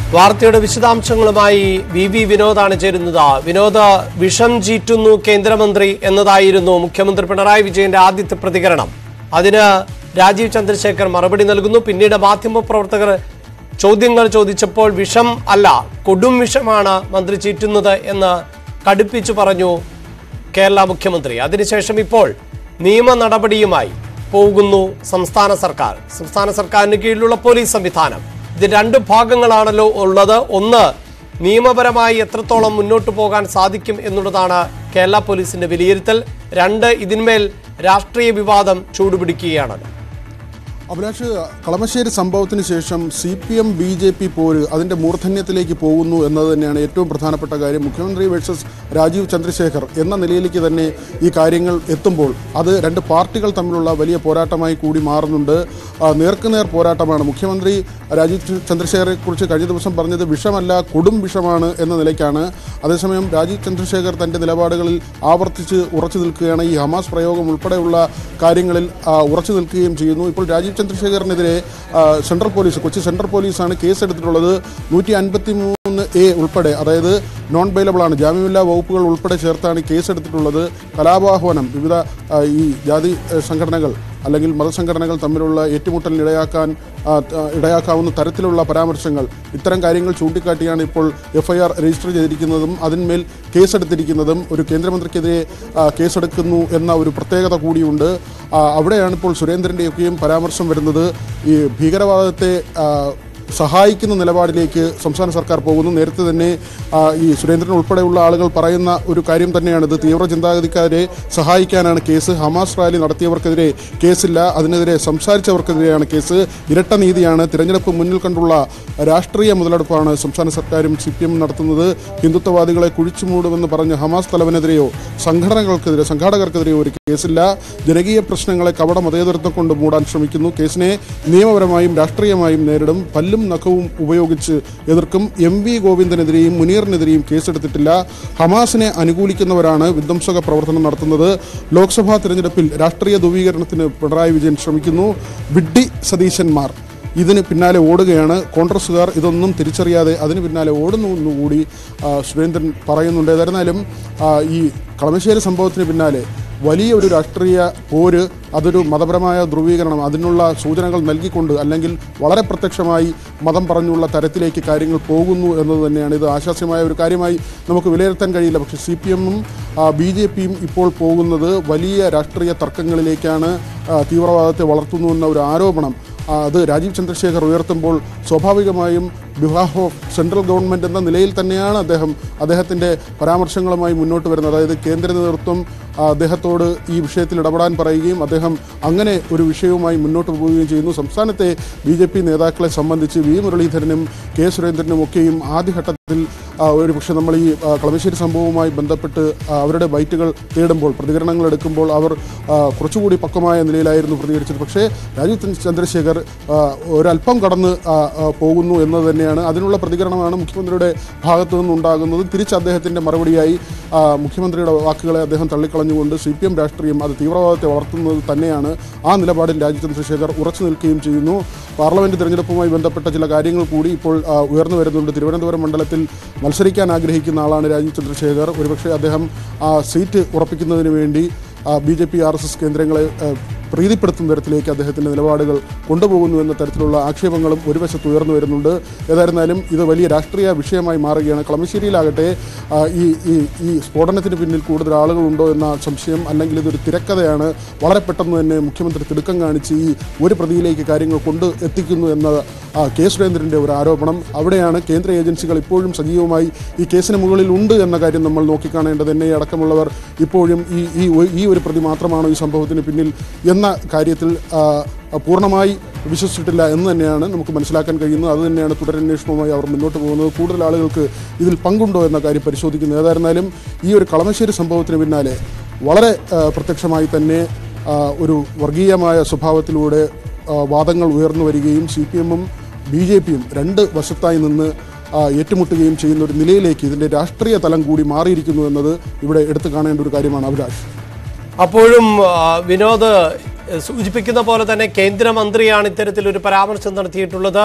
വാർത്തയുടെ വിശദാംശങ്ങളുമായി V V വിനോദാണ് ചേരുന്നത് വിനോദ് വിഷം ചീറ്റുന്നു കേന്ദ്രമന്ത്രി എന്നതായിരുന്നു മുഖ്യമന്ത്രി പിണറായി വിജയന്റെ ആദ്യത്തെ പ്രതികരണം അതിന് രാജീവ് ചന്ദ്രശേഖർ മറുപടി നൽകുന്നു പിന്നീട് മാധ്യമപ്രവർത്തകർ ചോദ്യങ്ങൾ ചോദിച്ചപ്പോൾ വിഷം അല്ല കൊടും വിഷമാണ് മന്ത്രി ചീറ്റുന്നത് എന്ന് കടുപ്പിച്ചു പറഞ്ഞു കേരള മുഖ്യമന്ത്രി അതിനുശേഷം ഇപ്പോൾ നിയമ നടപടിയുമായി പോകുന്നു സംസ്ഥാന സർക്കാർ സംസ്ഥാന സർക്കാരിന് കീഴിലുള്ള പോലീസ് സംവിധാനം ഇത് രണ്ട് ഭാഗങ്ങളാണല്ലോ ഉള്ളത് ഒന്ന് നിയമപരമായി എത്രത്തോളം മുന്നോട്ട് പോകാൻ സാധിക്കും എന്നുള്ളതാണ് കേരള പോലീസിന്റെ വിലയിരുത്തൽ രണ്ട് ഇതിന്മേൽ രാഷ്ട്രീയ വിവാദം ചൂടുപിടിക്കുകയാണല്ലോ അഭിലാഷ് കളമശ്ശേരി സംഭവത്തിന് ശേഷം C P M B J P പോര് അതിൻ്റെ മൂർധന്യത്തിലേക്ക് പോകുന്നു എന്നത് തന്നെയാണ് ഏറ്റവും പ്രധാനപ്പെട്ട കാര്യം മുഖ്യമന്ത്രി വേഴ്സസ് രാജീവ് ചന്ദ്രശേഖർ എന്ന നിലയിലേക്ക് തന്നെ ഈ കാര്യങ്ങൾ എത്തുമ്പോൾ അത് രണ്ട് പാർട്ടികൾ തമ്മിലുള്ള വലിയ പോരാട്ടമായി കൂടി മാറുന്നുണ്ട് ആ, നേർക്കുനേർ പോരാട്ടമാണ് മുഖ്യമന്ത്രി രാജീവ് ചന്ദ്രശേഖരെ കുറിച്ച് കഴിഞ്ഞ ദിവസം പറഞ്ഞത് വിഷമല്ല കൊടും വിഷമാണ് എന്ന നിലയ്ക്കാണ് അതേസമയം രാജീവ് ചന്ദ്രശേഖർ തൻ്റെ നിലപാടുകളിൽ ആവർത്തിച്ച് ഉറച്ചു നിൽക്കുകയാണ് ഈ ഹമാസ് പ്രയോഗം ഉൾപ്പെടെയുള്ള കാര്യങ്ങളിൽ ആ, ഉറച്ചു നിൽക്കുകയും ചെയ്യുന്നു ഇപ്പോൾ രാജീവ് ചന്ദ്രശേഖറിനെതിരെ ആ, സെൻട്രൽ പോലീസ് കൊച്ചി സെൻട്രൽ പോലീസാണ് കേസെടുത്തിട്ടുള്ളത് നൂറ്റി അൻപത്തി മൂന്ന് എ ഉൾപ്പെടെ അതായത് നോൺ ബെയിലബിൾ ആണ് ജാമ്യമില്ലാ വകുപ്പുകൾ ഉൾപ്പെടെ ചേർത്താണ് കേസെടുത്തിട്ടുള്ളത് കലാപാഹ്വാനം വിവിധ ആ, ഈ ജാതി ആ, സംഘടനകൾ അല്ലെങ്കിൽ മതസംഘടനകൾ തമ്മിലുള്ള ഏറ്റുമുട്ടലിന് ഇടയാക്കാൻ ആ, ആ, ഇടയാക്കാവുന്ന തരത്തിലുള്ള പരാമർശങ്ങൾ ഇത്തരം കാര്യങ്ങൾ ചൂണ്ടിക്കാട്ടിയാണ് ഇപ്പോൾ എഫ്ഐആർ രജിസ്റ്റർ ചെയ്തിരിക്കുന്നതും അതിന്മേൽ കേസെടുത്തിരിക്കുന്നതും ഒരു കേന്ദ്രമന്ത്രിക്കെതിരെ ആ, കേസെടുക്കുന്നു എന്ന ഒരു പ്രത്യേകത കൂടിയുണ്ട് ആ, അവിടെയാണ് ഇപ്പോൾ സുരേന്ദ്രൻ്റെയൊക്കെയും പരാമർശം വരുന്നത് ഈ ഭീകരവാദത്തെ ആ, സഹായിക്കുന്ന നിലപാടിലേക്ക് സംസ്ഥാന സർക്കാർ പോകുന്നു നേരത്തെ തന്നെ ആ, ഈ സുരേന്ദ്രൻ ഉൾപ്പെടെയുള്ള ആളുകൾ പറയുന്ന ഒരു കാര്യം തന്നെയാണിത് തീവ്ര ചിന്താഗതിക്കാരെ സഹായിക്കാനാണ് കേസ് ഹമാസ് റാലി നടത്തിയവർക്കെതിരെ കേസില്ല അതിനെതിരെ സംസാരിച്ചവർക്കെതിരെയാണ് കേസ് ഇരട്ട നീതിയാണ് തിരഞ്ഞെടുപ്പ് മുന്നിൽ കണ്ടുള്ള രാഷ്ട്രീയ മുതലെടുപ്പാണ് സംസ്ഥാന സർക്കാരും സി പി എം നടത്തുന്നത് ഹിന്ദുത്വവാദികളെ കുഴിച്ചുമൂടുമെന്ന് പറഞ്ഞ് ഹമാസ് തലവനെതിരെയോ സംഘടനകൾക്കെതിരെ സംഘാടകർക്കെതിരെയോ ഒരു കേസില്ല ജനകീയ പ്രശ്നങ്ങളെ കവട മതേതരത്വം കൊണ്ട് മൂടാൻ ശ്രമിക്കുന്നു കേസിനെ നിയമപരമായും രാഷ്ട്രീയമായും നേരിടും പല്ലും നഖവും ഉപയോഗിച്ച് എതിർക്കും എം വി ഗോവിന്ദനെതിരെയും മുനീറിനെതിരെയും കേസെടുത്തിട്ടില്ല ഹമാസിനെ അനുകൂലിക്കുന്നവരാണ് വിധ്വംസക പ്രവർത്തനം നടത്തുന്നത് ലോക്സഭാ തെരഞ്ഞെടുപ്പിൽ രാഷ്ട്രീയ ധ്രുവീകരണത്തിന് പിണറായി വിജയൻ ശ്രമിക്കുന്നു വിഡ്ഢി സതീശന്മാർ ഇതിന് പിന്നാലെ ഓടുകയാണ് കോൺഗ്രസ്സുകാർ ഇതൊന്നും തിരിച്ചറിയാതെ അതിന് പിന്നാലെ ഓടുന്നു എന്നുകൂടി ആ, സുരേന്ദ്രൻ പറയുന്നുണ്ട് ഏതായിരുന്നാലും ആ, ഈ കളമശ്ശേരി സംഭവത്തിന് പിന്നാലെ വലിയ ഒരു രാഷ്ട്രീയ പോര് അതൊരു മതപരമായ ധ്രുവീകരണം അതിനുള്ള സൂചനകൾ നൽകിക്കൊണ്ട് അല്ലെങ്കിൽ വളരെ പ്രത്യക്ഷമായി മതം പറഞ്ഞുള്ള തരത്തിലേക്ക് കാര്യങ്ങൾ പോകുന്നു എന്നത് തന്നെയാണ് ഇത് ആശാസ്യമായ ഒരു കാര്യമായി നമുക്ക് വിലയിരുത്താൻ കഴിയില്ല പക്ഷേ സി പി എമ്മും ബി ജെ പിയും ഇപ്പോൾ പോകുന്നത് വലിയ രാഷ്ട്രീയ തർക്കങ്ങളിലേക്കാണ് ആ, തീവ്രവാദത്തെ വളർത്തുന്നു എന്ന ഒരു ആരോപണം ആ, അത് രാജീവ് ചന്ദ്രശേഖർ ഉയർത്തുമ്പോൾ സ്വാഭാവികമായും ബിഹാഫ് ഓഫ് സെൻട്രൽ ഗവൺമെൻറ് എന്ന നിലയിൽ തന്നെയാണ് അദ്ദേഹം അദ്ദേഹത്തിൻ്റെ പരാമർശങ്ങളുമായി മുന്നോട്ട് വരുന്നത് അതായത് കേന്ദ്ര നേതൃത്വം ആ, അദ്ദേഹത്തോട് ഈ വിഷയത്തിൽ ഇടപെടാൻ പറയുകയും അദ്ദേഹം അങ്ങനെ ഒരു വിഷയവുമായി മുന്നോട്ട് പോവുകയും ചെയ്യുന്നു സംസ്ഥാനത്തെ ബി ജെ പി നേതാക്കളെ സംബന്ധിച്ച് വി മുരളീധരനും കെ സുരേന്ദ്രനും ഒക്കെയും ആദ്യഘട്ടത്തിൽ ആ, ഒരു പക്ഷേ നമ്മൾ ഈ ആ, കളമശ്ശേരി സംഭവവുമായി ബന്ധപ്പെട്ട് ആ, അവരുടെ ബൈറ്റുകൾ തേടുമ്പോൾ പ്രതികരണങ്ങൾ എടുക്കുമ്പോൾ അവർ ആ, കുറച്ചുകൂടി പക്വമായ നിലയിലായിരുന്നു പ്രതികരിച്ചത് പക്ഷേ രാജീവ് ചന്ദ് ചന്ദ്രശേഖർ ആ, ഒരല്പം കടന്ന് ആ, ആ, പോകുന്നു എന്നത് തന്നെയാണ് അതിനുള്ള പ്രതികരണമാണ് മുഖ്യമന്ത്രിയുടെ ഭാഗത്തു നിന്നുണ്ടാകുന്നത് തിരിച്ച് അദ്ദേഹത്തിൻ്റെ മറുപടിയായി ആ, മുഖ്യമന്ത്രിയുടെ വാക്കുകളെ അദ്ദേഹം തള്ളിക്കളഞ്ഞുകൊണ്ട് സി പി എം രാഷ്ട്രീയം അത് തീവ്രവാദത്തെ വളർത്തുന്നത് തന്നെയാണ് ആ നിലപാടിൽ രാജീവ് ചന്ദ്രശേഖർ ഉറച്ചു നിൽക്കുകയും ചെയ്യുന്നു പാർലമെന്റ് തിരഞ്ഞെടുപ്പുമായി ബന്ധപ്പെട്ട ചില കാര്യങ്ങൾ കൂടി ഇപ്പോൾ ആ, ഉയർന്നു വരുന്നുണ്ട് തിരുവനന്തപുരം മണ്ഡലത്തിൽ മത്സരിക്കാൻ ആഗ്രഹിക്കുന്ന ആളാണ് രാജീവ് ചന്ദ്രശേഖർ ഒരുപക്ഷെ അദ്ദേഹം ആ സീറ്റ് ഉറപ്പിക്കുന്നതിന് വേണ്ടി B J P R S S കേന്ദ്രങ്ങളെ ആ, പ്രീതിപ്പെടുത്തുന്ന തരത്തിലേക്ക് അദ്ദേഹത്തിൻ്റെ നിലപാടുകൾ കൊണ്ടുപോകുന്നു എന്ന തരത്തിലുള്ള ആക്ഷേപങ്ങളും ഒരു വശത്ത് ഉയർന്നു വരുന്നുണ്ട് ഏതായിരുന്നാലും ഇത് വലിയ രാഷ്ട്രീയ വിഷയമായി മാറുകയാണ് കളമശ്ശേരിയിലാകട്ടെ ആ, ഈ ഈ ഈ സ്ഫോടനത്തിന് പിന്നിൽ കൂടുതൽ ആളുകളുണ്ടോ എന്ന സംശയം അല്ലെങ്കിൽ ഇതൊരു തിരക്കഥയാണ് വളരെ പെട്ടെന്ന് തന്നെ മുഖ്യമന്ത്രി തിടുക്കം കാണിച്ച് ഈ ഒരു പ്രതിയിലേക്ക് കാര്യങ്ങൾ കൊണ്ട് എത്തിക്കുന്നു എന്ന ആ, കെ സുരേന്ദ്രൻ്റെ ഒരു ആരോപണം അവിടെയാണ് കേന്ദ്ര ഏജൻസികൾ ഇപ്പോഴും സജീവമായി ഈ കേസിന് മുകളിൽ ഉണ്ട് എന്ന കാര്യം നമ്മൾ നോക്കിക്കാണേണ്ടത് എന്നെ അടക്കമുള്ളവർ ഇപ്പോഴും ഈ ഈ ഒ- ഈ ഒരു പ്രതി മാത്രമാണോ ഈ സംഭവത്തിന് പിന്നിൽ എന്ന കാര്യത്തിൽ ആ, പൂർണ്ണമായി വിശ്വസിച്ചിട്ടില്ല എന്ന് തന്നെയാണ് നമുക്ക് മനസ്സിലാക്കാൻ കഴിയുന്നത് അത് തന്നെയാണ് തുടരന്വേഷണവുമായി അവർ മുന്നോട്ട് പോകുന്നത് കൂടുതൽ ആളുകൾക്ക് ഇതിൽ പങ്കുണ്ടോ എന്ന കാര്യം പരിശോധിക്കുന്നത് ഏതായിരുന്നാലും ഈ ഒരു കളമശ്ശേരി സംഭവത്തിന് പിന്നാലെ വളരെ ആ, പ്രത്യക്ഷമായി തന്നെ ആ, ഒരു വർഗീയമായ സ്വഭാവത്തിലൂടെ ആ, വാദങ്ങൾ ഉയർന്നു വരികയും സി പി എമ്മും ബി ജെ പിയും രണ്ട് വശത്തായി നിന്ന് ആ, ഏറ്റുമുട്ടുകയും ചെയ്യുന്ന ഒരു നിലയിലേക്ക് ഇതിൻ്റെ രാഷ്ട്രീയ തലം കൂടി മാറിയിരിക്കുന്നു എന്നത് ഇവിടെ എടുത്തു കാണേണ്ട ഒരു കാര്യമാണ് അഭിലാഷ് അപ്പോഴും ആ, വിനോദ് സൂചിപ്പിക്കുന്ന പോലെ തന്നെ കേന്ദ്രമന്ത്രിയാണ് ഇത്തരത്തിലൊരു പരാമർശം നടത്തിയിട്ടുള്ളത്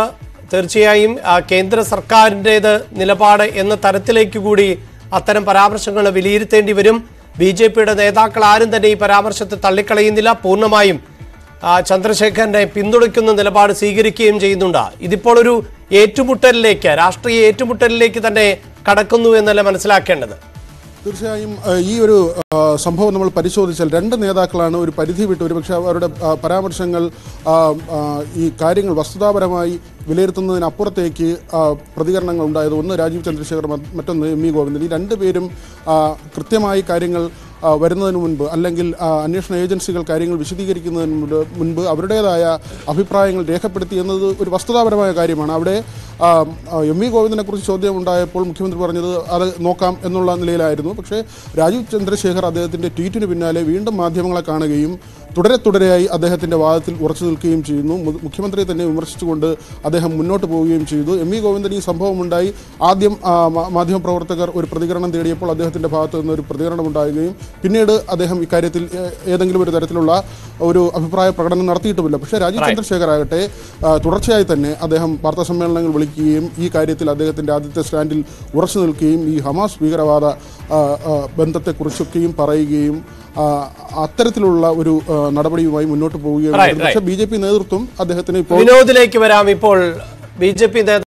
തീർച്ചയായും ആ, കേന്ദ്ര സർക്കാരിൻ്റെത് നിലപാട് എന്ന തരത്തിലേക്ക് കൂടി അത്തരം പരാമർശങ്ങൾ വിലയിരുത്തേണ്ടി വരും ബി ജെ പിയുടെ നേതാക്കൾ ആരും തന്നെ ഈ പരാമർശത്തെ തള്ളിക്കളയുന്നില്ല പൂർണ്ണമായും ആ, ചന്ദ്രശേഖരനെ പിന്തുണയ്ക്കുന്ന നിലപാട് സ്വീകരിക്കുകയും ചെയ്യുന്നുണ്ട് ഇതിപ്പോൾ ഒരു ഏറ്റുമുട്ടലിലേക്ക് രാഷ്ട്രീയ ഏറ്റുമുട്ടലിലേക്ക് തന്നെ കടക്കുന്നു എന്നല്ല മനസ്സിലാക്കേണ്ടത് തീർച്ചയായും ഏഹ്, ഈ ഒരു ആ, സംഭവം നമ്മൾ പരിശോധിച്ചാൽ രണ്ട് നേതാക്കളാണ് ഒരു പരിധി വിട്ട് ഒരുപക്ഷെ അവരുടെ ആ, പരാമർശങ്ങൾ ആ, ആ, ഈ കാര്യങ്ങൾ വസ്തുതാപരമായി വിലയിരുത്തുന്നതിനപ്പുറത്തേക്ക് ആ, പ്രതികരണങ്ങൾ ഉണ്ടായത് ഒന്ന് രാജീവ് ചന്ദ്രശേഖർ മ- മറ്റൊന്ന് എം ഇ ഗോവിന്ദൻ ഈ രണ്ടുപേരും ആ, കൃത്യമായി കാര്യങ്ങൾ ആ, വരുന്നതിന് മുൻപ് അല്ലെങ്കിൽ ആ, അന്വേഷണ ഏജൻസികൾ കാര്യങ്ങൾ വിശദീകരിക്കുന്നതിന് മുൻപ് മുൻപ് അവരുടേതായ അഭിപ്രായങ്ങൾ രേഖപ്പെടുത്തി എന്നത് ഒരു വസ്തുതാപരമായ കാര്യമാണ് അവിടെ ആ, ആ, എം വി ഗോവിന്ദനെ കുറിച്ച് ചോദ്യം ഉണ്ടായപ്പോൾ മുഖ്യമന്ത്രി പറഞ്ഞത് അത് നോക്കാം എന്നുള്ള നിലയിലായിരുന്നു പക്ഷേ രാജീവ് ചന്ദ്രശേഖർ അദ്ദേഹത്തിൻ്റെ ട്വീറ്റിന് പിന്നാലെ വീണ്ടും മാധ്യമങ്ങളെ കാണുകയും തുടരെ തുടരെയായി അദ്ദേഹത്തിൻ്റെ വാദത്തിൽ ഉറച്ചു നിൽക്കുകയും ചെയ്യുന്നു മു- മുഖ്യമന്ത്രിയെ തന്നെ വിമർശിച്ചുകൊണ്ട് അദ്ദേഹം മുന്നോട്ട് പോവുകയും ചെയ്തു എം വി ഗോവിന്ദൻ ഈ സംഭവമുണ്ടായി ആദ്യം ആ, മാ- മാധ്യമപ്രവർത്തകർ ഒരു പ്രതികരണം തേടിയപ്പോൾ അദ്ദേഹത്തിൻ്റെ ഭാഗത്ത് നിന്ന് ഒരു പ്രതികരണം ഉണ്ടാകുകയും പിന്നീട് അദ്ദേഹം ഇക്കാര്യത്തിൽ ഏ- ഏതെങ്കിലും ഒരു തരത്തിലുള്ള ഒരു അഭിപ്രായ പ്രകടനം നടത്തിയിട്ടുമില്ല പക്ഷേ രാജീവ് ചന്ദ്രശേഖർ ആകട്ടെ ആ, തുടർച്ചയായി തന്നെ അദ്ദേഹം വാർത്താ സമ്മേളനങ്ങൾ വിളിക്കുകയും ഈ കാര്യത്തിൽ അദ്ദേഹത്തിൻ്റെ ആദ്യത്തെ സ്റ്റാൻഡിൽ ഉറച്ചു നിൽക്കുകയും ഈ ഹമാസ് ഭീകരവാദ ആ, ആ, ബന്ധത്തെക്കുറിച്ചൊക്കെയും പറയുകയും ആ, അത്തരത്തിലുള്ള ഒരു ആ, നടപടിയുമായി മുന്നോട്ട് പോവുകയും Right, right. പക്ഷേ ബി ജെ പി നേതൃത്വം അദ്ദേഹത്തിന് ഇപ്പോൾ വിനോദിലേക്ക് വരാം ഇപ്പോൾ ബി ജെ പി